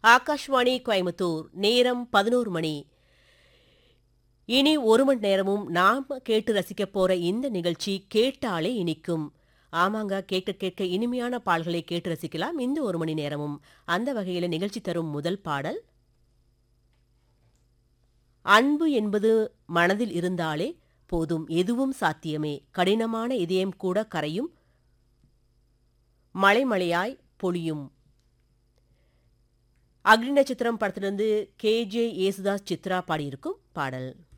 ஆகாஷ்வாணி கோயம்புத்தூர் நேரம் பதினோரு மணி இனி ஒரு மணி நேரமும் நாம கேட்டு ரசிக்க போற இந்த நிகழ்ச்சி கேட்டாலே இனிக்கும் ஆமாங்க கேட்க கேட்க இனிமையான பாடல்களை கேட்டு ரசிக்கலாம் இந்த ஒரு மணி நேரமும் அந்த வகையில நிகழ்ச்சி தரும் முதல் பாடல் அன்பு என்பது மனதில் இருந்தாலே போதும் எதுவும் சாத்தியமே கடினமான இதயம் கூட கரையும் மலைமலையாய் பொழியும் அக்னி நட்சத்திரம் படத்திலிருந்து கே ஜே ஏசுதாஸ் சித்ரா பாடியிருக்கும் பாடல்